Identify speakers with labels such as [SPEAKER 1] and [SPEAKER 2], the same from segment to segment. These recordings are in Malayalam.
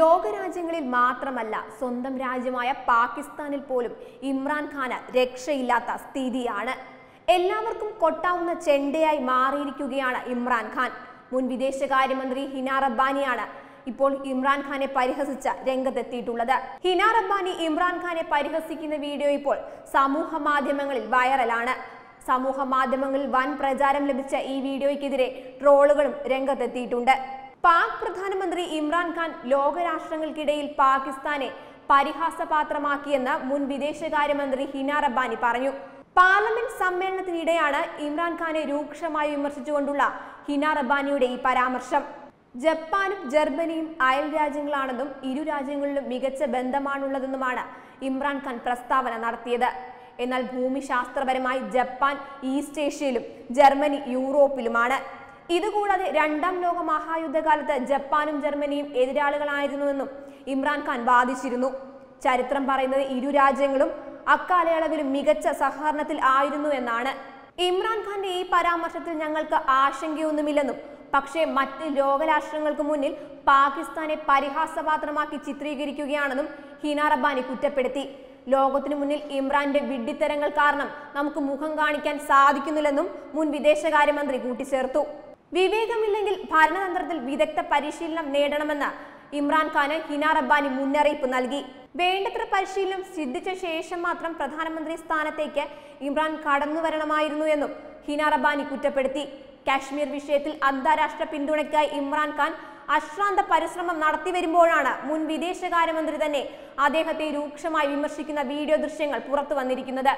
[SPEAKER 1] ലോകരാജ്യങ്ങളിൽ മാത്രമല്ല സ്വന്തം രാജ്യമായ പാകിസ്ഥാനിൽ പോലും ഇമ്രാൻഖാന് രക്ഷയില്ലാത്ത സ്ഥിതിയാണ് എല്ലാവർക്കും കൊട്ടാവുന്ന ചെണ്ടയായി മാറിയിരിക്കുകയാണ് ഇമ്രാൻഖാൻ മുൻ വിദേശകാര്യമന്ത്രി ഹിന റബ്ബാനിയാണ് ഇപ്പോൾ ഇമ്രാൻഖാനെ പരിഹസിച്ച രംഗത്തെത്തിയിട്ടുള്ളത് ഹിന റബ്ബാനി ഇമ്രാൻഖാനെ പരിഹസിക്കുന്ന വീഡിയോ ഇപ്പോൾ സമൂഹ മാധ്യമങ്ങളിൽ വൈറലാണ് സമൂഹ മാധ്യമങ്ങളിൽ വൻ പ്രചാരം ലഭിച്ച ഈ വീഡിയോയ്ക്കെതിരെ ട്രോളുകളും രംഗത്തെത്തിയിട്ടുണ്ട് പാക് പ്രധാനമന്ത്രി ഇമ്രാൻഖാൻ ലോകരാഷ്ട്രങ്ങൾക്കിടയിൽ പാകിസ്ഥാനെ പരിഹാസപാത്രമാക്കിയെന്ന് മുൻ വിദേശകാര്യമന്ത്രി ഹിന റബ്ബാനി പറഞ്ഞു പാർലമെന്റ് സമ്മേളനത്തിനിടെയാണ് ഇമ്രാൻഖാനെ രൂക്ഷമായി വിമർശിച്ചുകൊണ്ടുള്ള ഹിന റബ്ബാനിയുടെ ഈ പരാമർശം ജപ്പാനും ജർമ്മനിയും അയൽ രാജ്യങ്ങളാണെന്നും ഇരു രാജ്യങ്ങളിലും മികച്ച ബന്ധമാണുള്ളതെന്നുമാണ് ഇമ്രാൻഖാൻ പ്രസ്താവന നടത്തിയത് എന്നാൽ ഭൂമിശാസ്ത്രപരമായി ജപ്പാൻ ഈസ്റ്റ് ഏഷ്യയിലും ജർമ്മനി യൂറോപ്പിലുമാണ് ഇതുകൂടാതെ രണ്ടാം ലോക മഹായുദ്ധകാലത്ത് ജപ്പാനും ജർമ്മനിയും എതിരാളികളായിരുന്നുവെന്നും ഇമ്രാൻഖാൻ വാദിച്ചിരുന്നു ചരിത്രം പറയുന്നത് ഇരു രാജ്യങ്ങളും അക്കാലയളവിലും മികച്ച സഹകരണത്തിൽ ആയിരുന്നു എന്നാണ് ഇമ്രാൻഖാന്റെ ഈ പരാമർശത്തിൽ ഞങ്ങൾക്ക് ആശങ്കയൊന്നുമില്ലെന്നും പക്ഷേ മറ്റ് ലോകരാഷ്ട്രങ്ങൾക്ക് മുന്നിൽ പാകിസ്ഥാനെ പരിഹാസപാത്രമാക്കി ചിത്രീകരിക്കുകയാണെന്നും ഹിന റബ്ബാനി കുറ്റപ്പെടുത്തി ലോകത്തിനു മുന്നിൽ ഇമ്രാന്റെ വിഡ്ഢിത്തരങ്ങൾ കാരണം നമുക്ക് മുഖം കാണിക്കാൻ സാധിക്കുന്നില്ലെന്നും മുൻ വിദേശകാര്യമന്ത്രി കൂട്ടിച്ചേർത്തു വിവേകമില്ലെങ്കിൽ ഭരണതന്ത്രത്തിൽ വിദഗ്ധ പരിശീലനം നേടണമെന്ന് ഇമ്രാൻഖാന് ഹിന റബ്ബാനി മുന്നറിയിപ്പ് നൽകി വേണ്ടത്ര പരിശീലനം സിദ്ധിച്ച ശേഷം മാത്രം പ്രധാനമന്ത്രി സ്ഥാനത്തേക്ക് ഇമ്രാൻ കടന്നു വരണമായിരുന്നു എന്നും ഹിന റബ്ബാനി കുറ്റപ്പെടുത്തി കാശ്മീർ വിഷയത്തിൽ അന്താരാഷ്ട്ര പിന്തുണയ്ക്കായി ഇമ്രാൻഖാൻ അശ്രാന്ത പരിശ്രമം നടത്തി വരുമ്പോഴാണ് മുൻ വിദേശകാര്യമന്ത്രി തന്നെ അദ്ദേഹത്തെ രൂക്ഷമായി വിമർശിക്കുന്ന വീഡിയോ ദൃശ്യങ്ങൾ പുറത്തു വന്നിരിക്കുന്നത്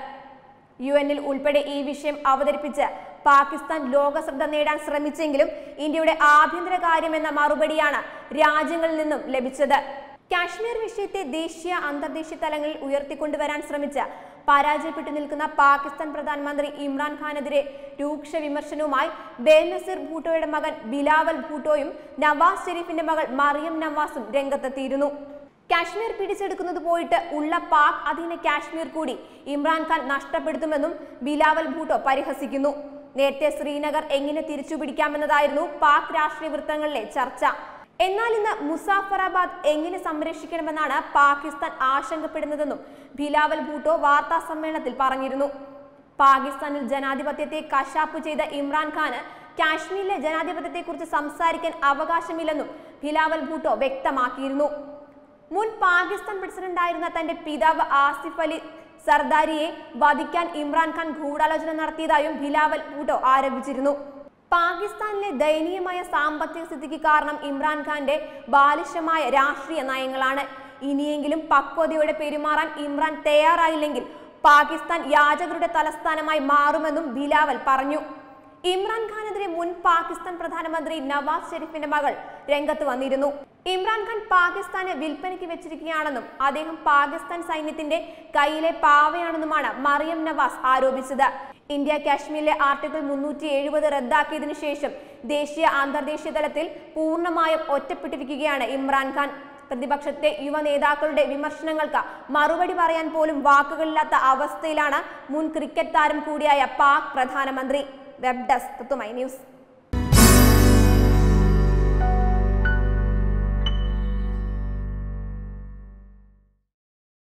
[SPEAKER 1] യു എന്നിൽ ഉൾപ്പെടെ ഈ വിഷയം അവതരിപ്പിച്ച് പാകിസ്ഥാൻ ലോകശ്രദ്ധ നേടാൻ ശ്രമിച്ചെങ്കിലും ഇന്ത്യയുടെ ആഭ്യന്തര കാര്യമെന്ന മറുപടിയാണ് രാജ്യങ്ങളിൽ നിന്നും ലഭിച്ചത് കാശ്മീർ വിഷയത്തെ ദേശീയ അന്തർദേശീയ തലങ്ങളിൽ ഉയർത്തിക്കൊണ്ടുവരാൻ ശ്രമിച്ച പരാജയപ്പെട്ടു നിൽക്കുന്ന പാകിസ്ഥാൻ പ്രധാനമന്ത്രി ഇമ്രാൻഖാനെതിരെ രൂക്ഷ വിമർശനവുമായി ബേനസീർ ഭൂട്ടോയുടെ മകൻ ബിലാവൽ ഭൂട്ടോയും നവാസ് ഷെരീഫിന്റെ മകൾ മറിയം നവാസും രംഗത്തെത്തിയിരുന്നു കാശ്മീർ പിടിച്ചെടുക്കുന്നത് പോയിട്ട് ഉള്ള പാക് അധീന കാശ്മീർ കൂടി ഇമ്രാൻഖാൻ നഷ്ടപ്പെടുത്തുമെന്നും ബിലാവൽ ഭൂട്ടോ പരിഹസിക്കുന്നു നേരത്തെ ശ്രീനഗർ എങ്ങനെ തിരിച്ചുപിടിക്കാമെന്നതായിരുന്നു പാക് രാഷ്ട്രീയ വൃത്തങ്ങളിലെ ചർച്ച എന്നാൽ ഇന്ന് മുസാഫറാബാദ് എങ്ങനെ സംരക്ഷിക്കണമെന്നാണ് പാകിസ്ഥാൻ ആശങ്കപ്പെടുന്നതെന്നും ബിലാവൽ ഭൂട്ടോ വാർത്താ സമ്മേളനത്തിൽ പറഞ്ഞിരുന്നു പാകിസ്ഥാനിൽ ജനാധിപത്യത്തെ കശാപ്പ് ചെയ്ത ഇമ്രാൻഖാന് കാശ്മീരിലെ ജനാധിപത്യത്തെക്കുറിച്ച് സംസാരിക്കാൻ അവകാശമില്ലെന്നും ബിലാവൽ ഭൂട്ടോ വ്യക്തമാക്കിയിരുന്നു മുൻ പാകിസ്ഥാൻ പ്രസിഡന്റായിരുന്ന തന്റെ പിതാവ് ആസിഫ് അലി സർദാരിയെ വധിക്കാൻ ഇമ്രാൻഖാൻ ഗൂഢാലോചന നടത്തിയതായും ബിലാവൽ ഭൂട്ടോ ആരോപിച്ചിരുന്നു പാകിസ്ഥാനിലെ ദയനീയമായ സാമ്പത്തിക സ്ഥിതിക്ക് കാരണം ഇമ്രാൻഖാന്റെ ബാലിശമായ രാഷ്ട്രീയ നയങ്ങളാണ് ഇനിയെങ്കിലും പക്വതയോടെ പെരുമാറാൻ ഇമ്രാൻ തയ്യാറായില്ലെങ്കിൽ പാകിസ്ഥാൻ യാചകരുടെ തലസ്ഥാനമായി മാറുമെന്നും ബിലാവൽ പറഞ്ഞു ഇമ്രാൻഖാനെതിരെ മുൻ പാകിസ്ഥാൻ പ്രധാനമന്ത്രി നവാസ് ഷെരീഫിന്റെ മകൾ രംഗത്ത് വന്നിരുന്നു ഇമ്രാൻഖാൻ പാകിസ്ഥാനെ വിൽപ്പനയ്ക്ക് വെച്ചിരിക്കുകയാണെന്നും അദ്ദേഹം പാകിസ്ഥാൻ സൈന്യത്തിന്റെ കയ്യിലെ പാവയാണെന്നുമാണ് മറിയം നവാസ് ആരോപിച്ചത് ഇന്ത്യ കാശ്മീരിലെ ആർട്ടിക്കിൾ മുന്നൂറ്റി എഴുപത് റദ്ദാക്കിയതിനു ശേഷം ദേശീയ അന്തർദേശീയ തലത്തിൽ പൂർണ്ണമായും ഒറ്റപ്പെട്ടിരിക്കുകയാണ് ഇമ്രാൻഖാൻ പ്രതിപക്ഷത്തെ യുവ നേതാക്കളുടെ വിമർശനങ്ങൾക്ക് മറുപടി പറയാൻ പോലും വാക്കുകളില്ലാത്ത അവസ്ഥയിലാണ് മുൻ ക്രിക്കറ്റ് താരം കൂടിയായ പാക് പ്രധാനമന്ത്രി വെബ് ഡെസ്ക് തത്തുമൈ ന്യൂസ്